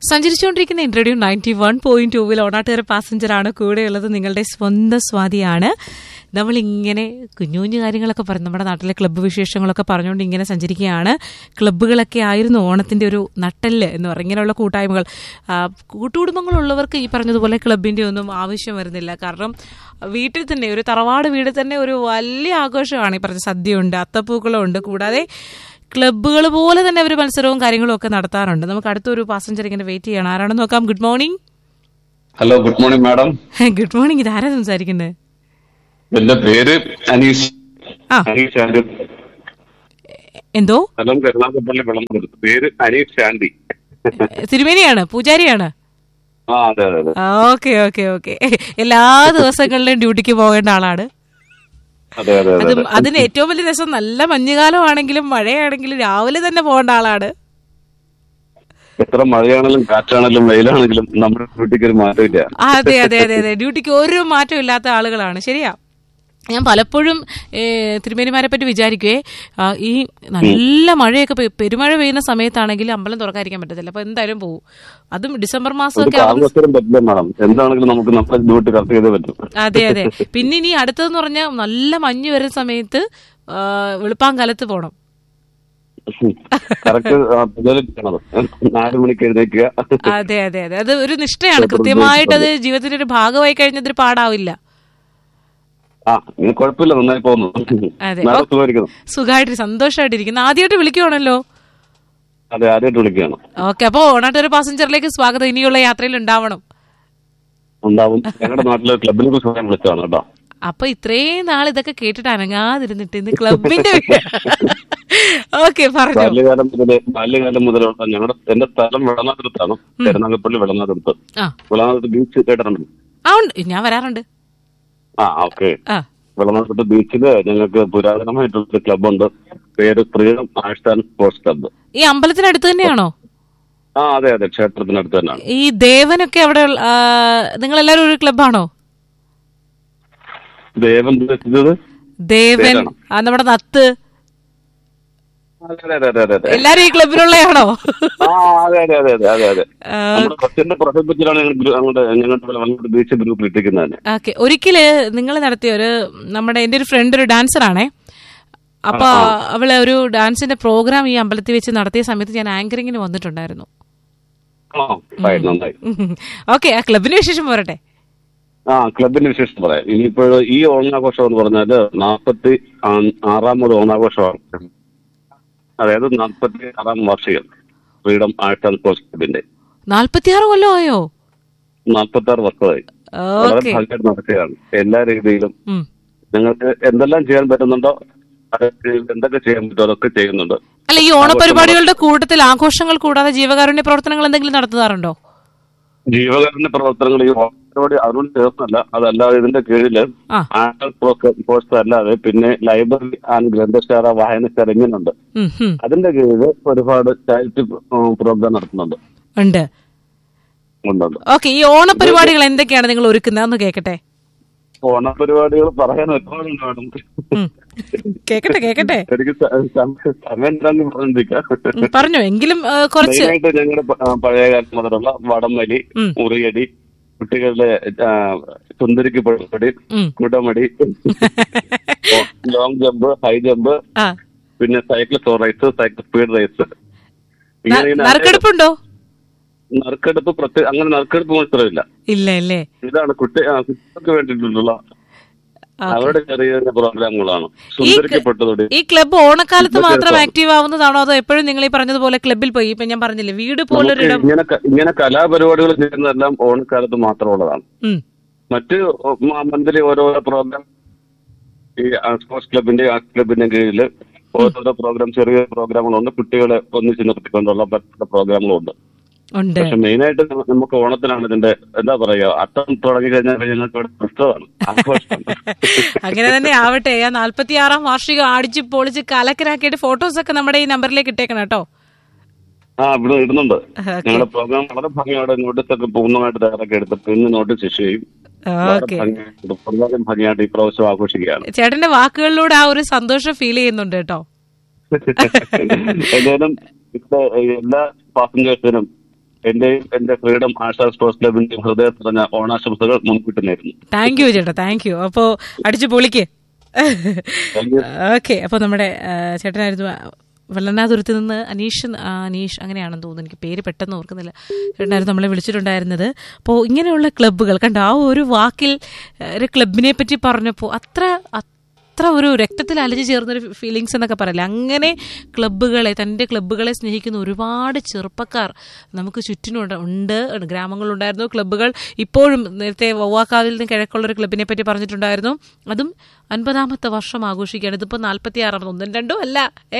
സഞ്ചരിച്ചുകൊണ്ടിരിക്കുന്ന ഇൻട്രഡ്യൂ ninety one point ടൂവിൽ ഓണാട്ടുകര പാസഞ്ചറാണ് കൂടെയുള്ളത് നിങ്ങളുടെ സ്വന്തം സ്വാതിയാണ് നമ്മളിങ്ങനെ കുഞ്ഞു കുഞ്ഞു കാര്യങ്ങളൊക്കെ പറഞ്ഞു നമ്മുടെ നാട്ടിലെ ക്ലബ്ബ് വിശേഷങ്ങളൊക്കെ പറഞ്ഞുകൊണ്ട് ഇങ്ങനെ സഞ്ചരിക്കുകയാണ് ക്ലബ്ബുകളൊക്കെ ആയിരുന്നു ഓണത്തിന്റെ ഒരു നട്ടല് എന്ന് പറയും ഇങ്ങനെയുള്ള കൂട്ടായ്മകൾ ആ, കൂട്ടുകുടുംബങ്ങളുള്ളവർക്ക് ഈ പറഞ്ഞതുപോലെ ക്ലബിന്റെ ഒന്നും ആവശ്യം വരുന്നില്ല കാരണം വീട്ടിൽ തന്നെ ഒരു തറവാട് വീട്ടിൽ തന്നെ ഒരു വലിയ ആഘോഷമാണ് ഈ പറഞ്ഞ സദ്യയുണ്ട് അത്തപ്പൂക്കളും ഉണ്ട് കൂടാതെ ക്ലബ്ബുകൾ പോലെ തന്നെ അവർ മത്സരവും കാര്യങ്ങളും ഒക്കെ നടത്താറുണ്ട് നമുക്ക് അടുത്തൊരു പാസഞ്ചർ ഇങ്ങനെ വെയിറ്റ് ചെയ്യണം ആരാണെന്ന് നോക്കാം good morning hello good morning madam good morning ഇത് ആരാ സംസാരിക്കുന്നത് എന്റെ പേര് അനീഷ് ആ അനീഷ് ആൻഡി എന്തോ സ്ഥലം കരുനാഗപ്പള്ളി വിളമ്പുന്നത് പേര് അനീഷ് ആൻഡി തിരുമേനിയാണ് പൂജാരിയാണ് ആ അതെ അതെ അതെ ഓക്കെ ഓക്കെ ഓക്കെ എല്ലാ ദിവസങ്ങളിലും ഡ്യൂട്ടിക്ക് പോകേണ്ട ആളാണ് അതെ അതെ അതെ അത് അതിന് ഏറ്റവും വലിയ രസം നല്ല മഞ്ഞുകാലമാണെങ്കിലും മഴയാണെങ്കിലും രാവിലെ തന്നെ പോകേണ്ട ആളാണ് എത്ര മഴയാണെങ്കിലും കാറ്റാണെങ്കിലും വെയിലാണെങ്കിലും നമ്മുടെ ഡ്യൂട്ടിക്ക് ഒരു മാറ്റമില്ല അതെ അതെ അതെ അതെ ഡ്യൂട്ടിക്ക് ഒരു മാറ്റം ഇല്ലാത്ത ആളുകളാണ് ശരിയാ ഞാൻ പലപ്പോഴും ഏ, തിരുമേനിമാരെ പറ്റി വിചാരിക്കുവേ ആ, ഈ നല്ല മഴയൊക്കെ പെയ്- പെരുമഴ പെയ്യുന്ന സമയത്താണെങ്കിൽ അമ്പലം തുറക്കാതിരിക്കാൻ പറ്റത്തില്ല അപ്പൊ എന്തായാലും പോകും അതും ഡിസംബർ ഒരു മാസമൊക്കെ ആവുന്ന കാരണവശാലും പറ്റില്ല മാഡം എന്താണെങ്കിലും നമുക്ക് നമ്മുടെ ഡ്യൂട്ടി കറക്റ്റ് ചെയ്തേ പറ്റും അതെ അതെ പിന്നെ ഇനി അടുത്തതെന്ന് പറഞ്ഞാൽ നല്ല മഞ്ഞ് വരുന്ന സമയത്ത് ആ, വെളുപ്പാങ്കാലത്ത് പോണം കറക്റ്റ് ചെയ്യണത് നാല് മണിക്ക് എഴുന്നേക്കുക അതെ അതെ അതെ അത് ഒരു നിഷ്ഠയാണ് കൃത്യമായിട്ട് അത് ജീവിതത്തിന്റെ ഒരു ഭാഗമായി കഴിഞ്ഞതൊരു പാടാവില്ല ആ ഇനി കുഴപ്പമില്ല നന്നായി പോകുന്നു അതെ. നാളെ സുഖമായിരിക്കുന്നു സുഖമായിട്ട് സന്തോഷമായിട്ടിരിക്കുന്നു ആദ്യമായിട്ട് വിളിക്കുവാണല്ലോ അതെ ആദ്യമായിട്ട് വിളിക്കുകയാണ് ഓക്കെ അപ്പോ ഓണാട്ടൊരു പാസഞ്ചറിലേക്ക് സ്വാഗതം ഇനിയുള്ള യാത്രയിൽ ഉണ്ടാവണം ഉണ്ടാവും ഞങ്ങളുടെ നാട്ടിലെ ക്ലബിനെ കുറിച്ച് പറയാൻ വിളിച്ചതാണ് കേട്ടോ അപ്പൊ ഇത്രയും നാൾ ഇതൊക്കെ കേട്ടിട്ട് അനങ്ങാതിരുന്നിട്ട് ഇന്ന് ക്ലബിന്റെ ഓക്കെ പറഞ്ഞു ബാല്യകാലം മുതലേ ബാല്യകാലം മുതലുള്ള ഞങ്ങളുടെ എന്റെ സ്ഥലം വെള്ളനാട്ടുത്താണ് കരുനാഗപ്പള്ളി വെള്ളനാട്ടുത്ത് ആ വെള്ളനാട്ടുത്ത് ബീച്ച് കേട്ടിട്ടുണ്ട് ആ ഉണ്ട് ഞാൻ വരാറുണ്ട് ആ ഓക്കെ ആ വെള്ളനാട്ടുത്ത് ബീച്ചില് ഞങ്ങൾക്ക് പുരാതനമായിട്ടുള്ള ക്ലബുണ്ട് പേര് freedom arts and sports club ഈ അമ്പലത്തിനടുത്ത് തന്നെയാണോ ആ അതെ അതെ ക്ഷേത്രത്തിനടുത്ത് തന്നെയാണ് ഈ ദേവനൊക്കെ അവിടെ നിങ്ങൾ എല്ലാവരും ഒരു ക്ലബാണോ ദേവൻ ഉദ്ദേശിച്ചത് ദേവൻ പേരാണോ? ആ നമ്മുടെ നത്ത് അതെ അതെ അതെ അതെ അതെ എല്ലാരും ഈ ക്ലബിലുള്ളയാണോ ആ അതെ അതെ അതെ അതെ അതെ അതെ ആ, നമ്മുടെ കൊച്ചിന്റെ പ്രൊഫൈൽ ഞങ്ങൾ ഗ്രൂ- ഞങ്ങളുടെ ഞങ്ങളുടെ വെള്ളനാട്ട് ബീച്ച് ഗ്രൂപ്പിൽ ഇട്ടിരിക്കുന്നത് തന്നെ ഓക്കെ ഒരിക്കല് നിങ്ങൾ നടത്തിയ ഒരു നമ്മുടെ എന്റെ ഒരു ഫ്രണ്ട് ഒരു ഡാൻസർ ആണേ അപ്പൊ അവള് ഒരു ഡാൻസിന്റെ പ്രോഗ്രാം ഈ അമ്പലത്തിൽ വെച്ച് നടത്തിയ സമയത്ത് ഞാൻ ആങ്കറിങ്ങിന് വന്നിട്ടുണ്ടായിരുന്നു ആ ഫൈൻ നന്നായി ഓക്കെ ആ ക്ലബിന് വിശേഷം പോരട്ടെ ആ ക്ലബിന്റെ വിശേഷം പറയാം ഇനിയിപ്പോൾ ഈ ഓണാഘോഷം എന്ന് പറഞ്ഞാല് നാൽപ്പത്തി ആറാമത് ഓണാഘോഷമാണ് അതായത് നാൽപ്പത്തി ആറാം വാർഷികം ഫ്രീഡം ആർട്സ് ആൻഡ് സ്പോർട്സ് ക്ലബിന്റെ നാല്പത്തിയാറ് കൊല്ലമായോ നാൽപ്പത്തി ആറ് വർഷമായി വളരെ ഓക്കെ ഭംഗിയായിട്ട് നടക്കുകയാണ് എല്ലാ രീതിയിലും ഞങ്ങൾക്ക് എന്തെല്ലാം ചെയ്യാൻ പറ്റുന്നുണ്ടോ അതൊക്കെ എന്തൊക്കെ ചെയ്യാൻ പറ്റുമോ അതൊക്കെ ചെയ്യുന്നുണ്ട് അല്ല ഈ ഓണപരിപാടികളുടെ കൂട്ടത്തിൽ ആഘോഷങ്ങൾ കൂടാതെ ജീവകാരുണ്യ പ്രവർത്തനങ്ങൾ എന്തെങ്കിലും നടത്താറുണ്ടോ ജീവകാരുണ്യ പ്രവർത്തനങ്ങൾ ഈ ഓണപരിപാടി അതിനോട് ചേർന്നല്ല അതല്ലാതെ ഇതിന്റെ കീഴില് ആ ആർട്സ് സ്പോർട്സ് അല്ലാതെ പിന്നെ ലൈബ്രറി ആൻഡ് ഗ്രന്ഥശാല വായനശാല ഇങ്ങനെയുണ്ട് ഉം, ഉം. അതിന്റെ കീഴിൽ ഒരുപാട് ചാരിറ്റി പ്രോഗ്രാം നടത്തുന്നുണ്ട് ഉണ്ട് ഉണ്ടുണ്ട് ഓക്കെ ഈ ഓണപരിപാടികൾ എന്തൊക്കെയാണ് നിങ്ങൾ ഒരുക്കുന്നതെന്ന് കേക്കട്ടെ ഓണപരിപാടികൾ പറയാൻ ഒരുപാടുണ്ട് മാഡം ഉം. കേക്കട്ടെ കേക്കട്ടെ എനിക്ക് സ- സമയം സമയം തരാൻ പറഞ്ഞിരിക്കാം ഉം, പറഞ്ഞോ എങ്കിലും ആ, കുറച്ച് മെയിനായിട്ട് ഞങ്ങളുടെ പ- ആ, പഴയ കാലം മുതലുള്ള വടംവലി ഉം. മുറിയടി കുട്ടികളുടെ ആ, സുന്ദരിക്ക് പൊടി ഉം. കുടമടി ലോങ് ജമ്പ് ഹൈ ജമ്പ് ആ പിന്നെ cycle show race cycle speed race ന- ഇങ്ങനെ ഇങ്ങനെ നറുക്കെടുപ്പുണ്ടോ നറുക്കെടുപ്പ് പ്രത്യേക അങ്ങനെ നറുക്കെടുപ്പ് മത്സരമില്ല ഇല്ല അല്ലേ ഇതാണ് കുട്ടി ആ, കുട്ടികൾക്ക് വേണ്ടിയിട്ടുള്ള ആ. അവരുടെ ചെറിയ ചെറിയ പ്രോഗ്രാമുകളാണ് സുന്ദരിക്കപ്പെട്ടതോടെ ഈ ക്ലബ്ബ് ഓണക്കാലത്ത് മാത്രം ആക്റ്റീവ് ആവുന്നതാണോ അതോ എപ്പോഴും നിങ്ങൾ ഈ പറഞ്ഞതുപോലെ ക്ലബ്ബിൽ പോയി ഇപ്പൊ ഞാൻ പറഞ്ഞില്ലേ വീട് നമുക്ക് പോലൊരിടം ഇങ്ങനെ ക- ഇങ്ങനെ കലാപരിപാടികൾ ചെയ്യുന്നതെല്ലാം ഓണക്കാലത്ത് മാത്രമുള്ളതാണ് ഉം. മറ്റ് മന്ത്ലി ഓരോരോ പ്രോഗ്രാം ഈ സ്പോർട്സ് ക്ലബിന്റെ ആർട്സ് ക്ലബിന്റെ കീഴിൽ ഓരോരോ പ്രോഗ്രാം ചെറിയ പ്രോഗ്രാമുകളുണ്ട് കുട്ടികളെ ഒന്നിച്ച് നിർത്തിക്കൊണ്ടുള്ള പല പ്രോഗ്രാമുകളുണ്ട് ഉണ്ട് പക്ഷെ മെയിനായിട്ട് നമുക്ക് ഓണത്തിനാണ് ഇതിന്റെ എന്താ പറയാ അത്തം തുടങ്ങി കഴിഞ്ഞാൽ ഞങ്ങൾക്ക് ഇവിടെ പുസ്തകമാണ് ആഘോഷമാണ് അങ്ങനെ തന്നെ ആവട്ടെ ആ നാല്പത്തി ആറാം വാർഷികം അടിച്ച് പൊളിച്ച് കലക്കരാക്കിയിട്ട് ഫോട്ടോസ് ഒക്കെ നമ്മുടെ ഈ നമ്പറിലേക്ക് ഇട്ടേക്കണം കേട്ടോ ആ ഇവിടെ ഇടുന്നുണ്ട് Okay. ഞങ്ങളുടെ പ്രോഗ്രാം വളരെ ഭംഗിയോടെ നോട്ടീസൊക്കെ പൂർണ്ണമായിട്ട് തയ്യാറാക്കി എടുത്തിട്ട് ഇന്ന് നോട്ടീസ് ഇഷ്യൂ ചെയ്യും വളരെ ഓക്കെ ഭംഗിയായിട്ട് വളരെ ഭംഗിയായിട്ട് ഈ പ്രാവശ്യം ആഘോഷിക്കുകയാണ് ചേട്ടന്റെ വാക്കുകളിലൂടെ ആ ഒരു സന്തോഷം ഫീൽ ചെയ്യുന്നുണ്ട് കേട്ടോ എന്തായാലും ഇവിടെ എല്ലാ പാസഞ്ചേഴ്സിനും എന്റെയും എന്റെ ഫ്രീഡം ആർട്സ് ആൻഡ് സ്പോർട്സ് ക്ലബിന്റെയും ഹൃദയം നിറഞ്ഞ ഓണാശംസകൾ മുൻകൂട്ടി നേരുന്നു താങ്ക് യു ചേട്ടാ താങ്ക് യു അപ്പോ അടിച്ചു പൊളിക്ക് Thank you. ഓക്കെ അപ്പോൾ നമ്മുടെ ആ, ചേട്ടനായിരുന്നു വെള്ളനാതുരത്ത് നിന്ന് അനീഷ് ആ, അനീഷ് അങ്ങനെയാണെന്ന് തോന്നുന്നു എനിക്ക് പേര് പെട്ടെന്ന് ഓർക്കുന്നില്ല ചേട്ടനായിരുന്നു നമ്മളെ വിളിച്ചിട്ടുണ്ടായിരുന്നത് അപ്പോൾ ഇങ്ങനെയുള്ള ക്ലബ്ബുകൾ കണ്ടോ ആ ഒരു വാക്കിൽ ആ, ഒരു ക്ലബിനെ പറ്റി പറഞ്ഞപ്പോൾ അത്ര അത്ര ഒരു രക്തത്തിൽ അലിഞ്ഞു ചേർന്നൊരു ഫീലിങ്സ് എന്നൊക്കെ പറയില്ല അങ്ങനെ ക്ലബ്ബുകളെ തൻ്റെ ക്ലബ്ബുകളെ സ്നേഹിക്കുന്ന ഒരുപാട് ചെറുപ്പക്കാർ നമുക്ക് ചുറ്റിനുണ്ട് ഉണ്ട് ഗ്രാമങ്ങളുണ്ടായിരുന്നു ക്ലബ്ബുകൾ ഇപ്പോഴും നേരത്തെ വവ്വാക്കാവിൽ നിന്ന് കിഴക്കുള്ള ഒരു ക്ലബിനെ പറ്റി പറഞ്ഞിട്ടുണ്ടായിരുന്നു അതും അൻപതാമത്തെ വർഷം ആഘോഷിക്കുകയാണ് ഇതിപ്പോൾ നാൽപ്പത്തി ആറാമത് ഒന്നും രണ്ടും അല്ല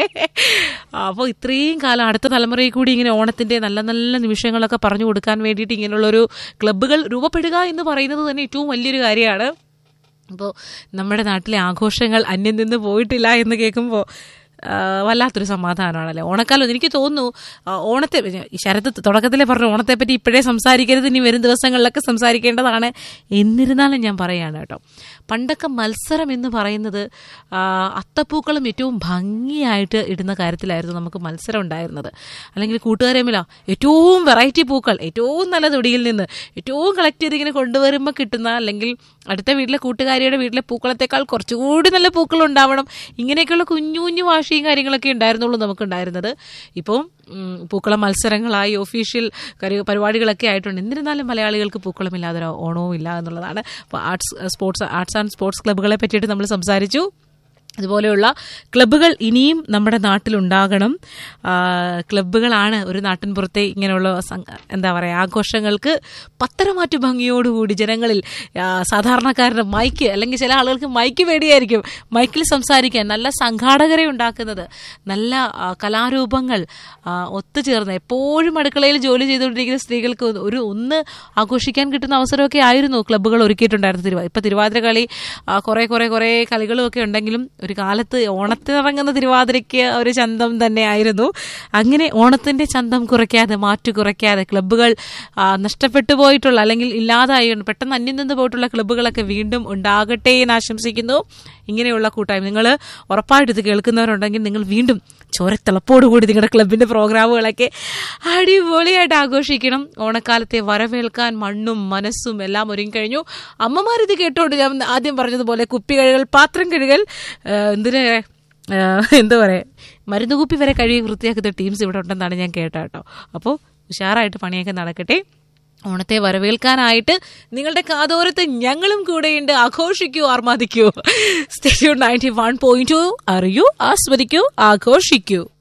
അപ്പോൾ ഇത്രയും കാലം അടുത്ത തലമുറയിൽ കൂടി ഇങ്ങനെ ഓണത്തിൻ്റെ നല്ല നല്ല നിമിഷങ്ങളൊക്കെ പറഞ്ഞു കൊടുക്കാൻ വേണ്ടിയിട്ട് ഇങ്ങനെയുള്ളൊരു ക്ലബ്ബുകൾ രൂപപ്പെടുക എന്ന് പറയുന്നത് തന്നെ ഏറ്റവും വലിയൊരു കാര്യമാണ് അപ്പോൾ നമ്മുടെ നാട്ടിലെ ആഘോഷങ്ങൾ അന്യം നിന്ന് പോയിട്ടില്ല എന്ന് കേൾക്കുമ്പോൾ ആ, വല്ലാത്തൊരു സമാധാനമാണല്ലേ ഓണക്കാലം എനിക്ക് തോന്നുന്നു ആ, ഓണത്തെ ഈ ശരത് തുടക്കത്തിലെ പറഞ്ഞു ഓണത്തെ പറ്റി ഇപ്പോഴേ സംസാരിക്കരുത് ഇനി വരും ദിവസങ്ങളിലൊക്കെ സംസാരിക്കേണ്ടതാണ് എന്നിരുന്നാലും ഞാൻ പറയുകയാണ് കേട്ടോ പണ്ടൊക്കെ മത്സരം എന്ന് പറയുന്നത് ആ, അത്തപ്പൂക്കളും ഏറ്റവും ഭംഗിയായിട്ട് ഇടുന്ന കാര്യത്തിലായിരുന്നു നമുക്ക് മത്സരം ഉണ്ടായിരുന്നത് അല്ലെങ്കിൽ കൂട്ടുകാരെമില്ല ഏറ്റവും വെറൈറ്റി പൂക്കൾ ഏറ്റവും നല്ല തൊടിയിൽ നിന്ന് ഏറ്റവും കളക്ട് ചെയ്ത് ഇങ്ങനെ കൊണ്ടുവരുമ്പോൾ കിട്ടുന്ന അല്ലെങ്കിൽ അടുത്ത വീട്ടിലെ കൂട്ടുകാരിയുടെ വീട്ടിലെ പൂക്കളത്തെക്കാൾ കുറച്ചുകൂടി നല്ല പൂക്കൾ ഉണ്ടാവണം ഇങ്ങനെയൊക്കെയുള്ള കുഞ്ഞു കുഞ്ഞു വാശിയും കാര്യങ്ങളൊക്കെ ഉണ്ടായിരുന്നുള്ളൂ നമുക്കുണ്ടായിരുന്നത് ഇപ്പോൾ ഉം, പൂക്കളം മത്സരങ്ങളായി ഒഫീഷ്യൽ കരി- പരിപാടികളൊക്കെ ആയിട്ടുണ്ട് എന്നിരുന്നാലും മലയാളികൾക്ക് പൂക്കളമില്ലാതെ ഒരു ഓണവും ഇല്ല എന്നുള്ളതാണ് അപ്പോൾ arts sports arts and sports ക്ലബ്ബുകളെ പറ്റിയിട്ട് നമ്മൾ സംസാരിച്ചു അതുപോലെയുള്ള ക്ലബ്ബുകൾ ഇനിയും നമ്മുടെ നാട്ടിലുണ്ടാകണം ആ, ക്ലബ്ബുകളാണ് ഒരു നാട്ടിൻപുറത്തെ ഇങ്ങനെയുള്ള സംഘ- എന്താ പറയുക ആഘോഷങ്ങൾക്ക് പത്തരമാറ്റു ഭംഗിയോടുകൂടി ജനങ്ങളിൽ ആ, സാധാരണക്കാരുടെ മൈക്ക് അല്ലെങ്കിൽ ചില ആളുകൾക്ക് മൈക്ക് പേടിയായിരിക്കും മൈക്കിൽ സംസാരിക്കാൻ നല്ല സംഘാടകരെ ഉണ്ടാക്കുന്നത് നല്ല ആ, കലാരൂപങ്ങൾ ആ, ഒത്തുചേർന്ന് എപ്പോഴും അടുക്കളയിൽ ജോലി ചെയ്തുകൊണ്ടിരിക്കുന്ന സ്ത്രീകൾക്ക് ഒരു ഒന്ന് ആഘോഷിക്കാൻ കിട്ടുന്ന അവസരമൊക്കെ ആയിരുന്നു ക്ലബ്ബുകൾ ഒരുക്കിയിട്ടുണ്ടായിരുന്നു തിരുവാ ഇപ്പൊ തിരുവാതിര കളി ആ, കുറെ കുറെ കുറെ കളികളും ഒക്കെ ഉണ്ടെങ്കിലും ഒരു കാലത്ത് ഓണത്തിനിറങ്ങുന്ന തിരുവാതിരയ്ക്ക് ഒരു ചന്തം തന്നെയായിരുന്നു അങ്ങനെ ഓണത്തിന്റെ ചന്തം കുറയ്ക്കാതെ മാറ്റു കുറയ്ക്കാതെ ക്ലബ്ബുകൾ ആ, നഷ്ടപ്പെട്ടു പോയിട്ടുള്ള അല്ലെങ്കിൽ ഇല്ലാതായി പെട്ടെന്ന് അന്യം നിന്ന് പോയിട്ടുള്ള ക്ലബ്ബുകളൊക്കെ വീണ്ടും ഉണ്ടാകട്ടെ എന്ന് ആശംസിക്കുന്നു ഇങ്ങനെയുള്ള കൂട്ടായ്മ നിങ്ങൾ ഉറപ്പായിട്ട് ഇത് കേൾക്കുന്നവരുണ്ടെങ്കിൽ നിങ്ങൾ വീണ്ടും ചോരത്തിളപ്പോടുകൂടി നിങ്ങളുടെ ക്ലബിന്റെ പ്രോഗ്രാമുകളൊക്കെ അടിപൊളിയായിട്ട് ആഘോഷിക്കണം ഓണക്കാലത്തെ വരവേൽക്കാൻ മണ്ണും മനസ്സും എല്ലാം ഒരുങ്ങിക്കഴിഞ്ഞു അമ്മമാർ ഇത് കേട്ടോണ്ട് ഞാൻ ആദ്യം പറഞ്ഞതുപോലെ കുപ്പി കഴുകൽ പാത്രം കഴുകൽ ആ, എന്തിന് ആ, എന്താ പറയുക മരുന്ന് കുപ്പി വരെ കഴുകി വൃത്തിയാക്കുന്ന ടീംസ് ഇവിടെ ഉണ്ടെന്നാണ് ഞാൻ കേട്ടോ കേട്ടോ അപ്പോൾ ഉഷാറായിട്ട് പണിയൊക്കെ നടക്കട്ടെ ഓണത്തെ വരവേൽക്കാനായിട്ട് നിങ്ങളുടെ കാതോരത്ത് ഞങ്ങളും കൂടെയുണ്ട് ആഘോഷിക്കൂ ആർമാദിക്കൂ stay tuned ninety one point two അറിയൂ ആസ്വദിക്കൂ ആഘോഷിക്കൂ